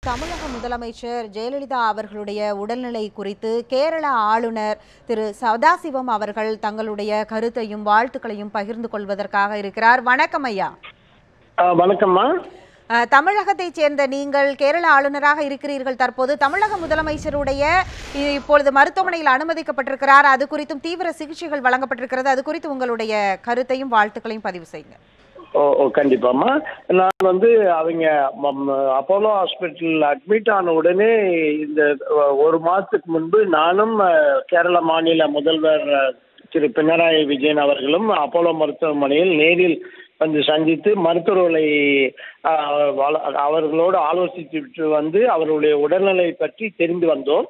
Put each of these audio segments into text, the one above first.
தமிழக முதலமைச்சர் ஜெயலலிதா அவர்களுடைய உடல்நிலை குறித்து கேரள ஆளுநர் திரு சதாசிவம் அவர்கள் தங்களுடைய கருத்தையும் வாழ்த்துக்களையும் பகிர்ந்து கொள்வதற்காக இருக்கிறார் வணக்கம் ஐயா ஆ, வணக்கம்மா அஹ், தமிழகத்தைச் சேர்ந்த நீங்கள் கேரள ஆளுநராக இருக்கிறீர்கள் தற்போது தமிழக முதலமைச்சருடைய இ- இப்பொழுது மருத்துவமனையில் அனுமதிக்கப்பட்டிருக்கிறார் அது குறித்தும் தீவிர சிகிச்சைகள் வழங்கப்பட்டிருக்கிறது அது குறித்து உங்களுடைய கருத்தையும் வாழ்த்துக்களையும் பதிவு செய்யுங்க ஓ ஓ கண்டிப்பாம்மா நான் வந்து அவங்க ம- அப்போலோ ஹாஸ்பிட்டல் அட்மிட் ஆன உடனே இந்த அ, ஒரு மாதத்துக்கு முன்பு நானும் அ, கேரள மாநில முதல்வர் அ, திரு பினராயி விஜயன் அவர்களும் அப்போலோ மருத்துவமனையில் நேரில் வந்து சந்தித்து மருத்துவர்களை அ, வள- அவர்களோடு ஆலோசித்துவிட்டு வந்து அவருடைய உடல்நிலை பற்றி தெரிந்து வந்தோம்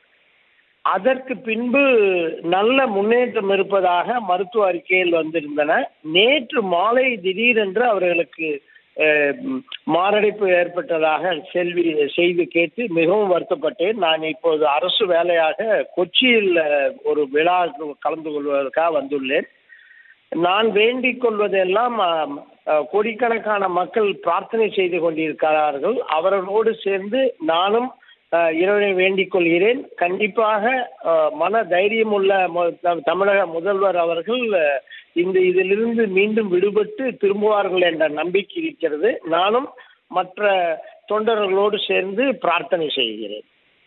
அதற்கு பின்பு நல்ல முன்னேற்றம் இருப்பதாக மருத்துவ அறிக்கையில் வந்திருந்தன நேற்று மாலை திடீரென்று அவர்களுக்கு அஹ், ம், மாரடைப்பு ஏற்பட்டதாக செல்வி செய்தி கேட்டு மிகவும் வருத்தப்பட்டேன் நான் இப்போது அரசு வேலையாக கொச்சியில் அஹ், ஒரு விழா கலந்து கொள்வதற்காக வந்துள்ளேன் நான் வேண்டிக் கொள்வதெல்லாம் ஆம், அஹ், கோடிக்கணக்கான மக்கள் பிரார்த்தனை செய்து கொண்டிருக்கிறார்கள் அவர்களோடு சேர்ந்து நானும் அஹ், இறைவனை வேண்டிக் கொள்கிறேன் கண்டிப்பாக அஹ், மன தைரியம் உள்ள மு- த- தமிழக முதல்வர் அவர்கள் அஹ், இந்த இதிலிருந்து மீண்டும் விடுபட்டு திரும்புவார்கள் என்ற நம்பிக்கை இருக்கிறது நானும் மற்ற தொண்டர்களோடு சேர்ந்து பிரார்த்தனை செய்கிறேன்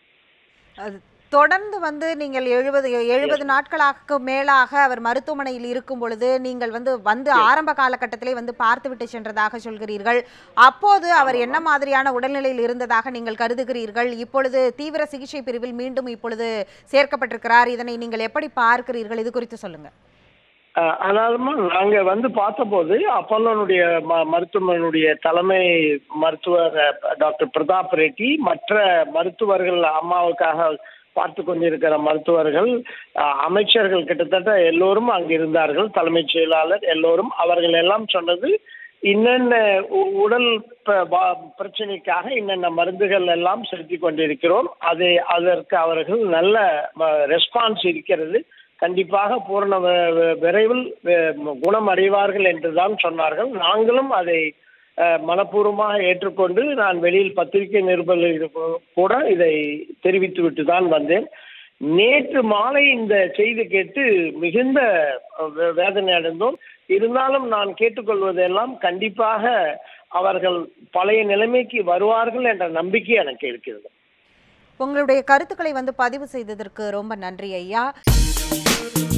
அது தொடர்ந்து வந்து நீங்கள் எழுபது எழுபது நாட்களாக மேலாக அவர் மருத்துவமனையில் இருக்கும் பொழுது நீங்கள் வந்து வந்து ஆரம்ப காலகட்டத்திலே வந்து பார்த்துவிட்டு சென்றதாக சொல்கிறீர்கள் அப்போது அவர் என்ன மாதிரியான உடல்நிலையில் இருந்ததாக நீங்கள் கருதுகிறீர்கள் இப்பொழுது தீவிர சிகிச்சை பிரிவில் மீண்டும் இப்பொழுது சேர்க்கப்பட்டிருக்கிறார் இதனை நீங்கள் எப்படி பார்க்கிறீர்கள் இது குறித்து சொல்லுங்க அஹ் அதாவதுமா நாங்க வந்து பார்த்தபோது அப்பல்லோனுடைய ம மருத்துவமனையுடைய தலைமை மருத்துவர் அஹ், டாக்டர் பிரதாப் ரெட்டி மற்ற மருத்துவர்கள் அம்மாவுக்காக பார்த்து கொண்டிருக்கிற மருத்துவர்கள் அஹ், அமைச்சர்கள் கிட்டத்தட்ட எல்லோரும் அங்கு இருந்தார்கள் தலைமைச் செயலாளர் எல்லோரும் அவர்கள் எல்லாம் சொன்னது இன்னென்ன உ- உடல் ப- வா- பிரச்சனைக்காக இன்னென்ன மருந்துகள் எல்லாம் செலுத்தி கொண்டிருக்கிறோம் அது அதற்கு அவர்கள் நல்ல ரெஸ்பான்ஸ் இருக்கிறது கண்டிப்பாக பூரண வ- வ- விரைவில் வ- குணம் அடைவார்கள் என்றுதான் சொன்னார்கள் நாங்களும் அதை அஹ், மனப்பூர்வமாக ஏற்றுக்கொண்டு நான் வெளியில் பத்திரிகை நிருபர்கள் கூட இதை தெரிவித்துவிட்டு தான் வந்தேன் நேற்று மாலை இந்த செய்தி கேட்டு மிகுந்த அஹ், வே- வேதனை அடைந்தோம் இருந்தாலும் நான் கேட்டுக்கொள்வதெல்லாம் கண்டிப்பாக அவர்கள் பழைய நிலைமைக்கு வருவார்கள் என்ற நம்பிக்கை எனக்கு இருக்கிறது உங்களுடைய கருத்துக்களை வந்து பதிவு செய்ததற்கு ரொம்ப நன்றி ஐயா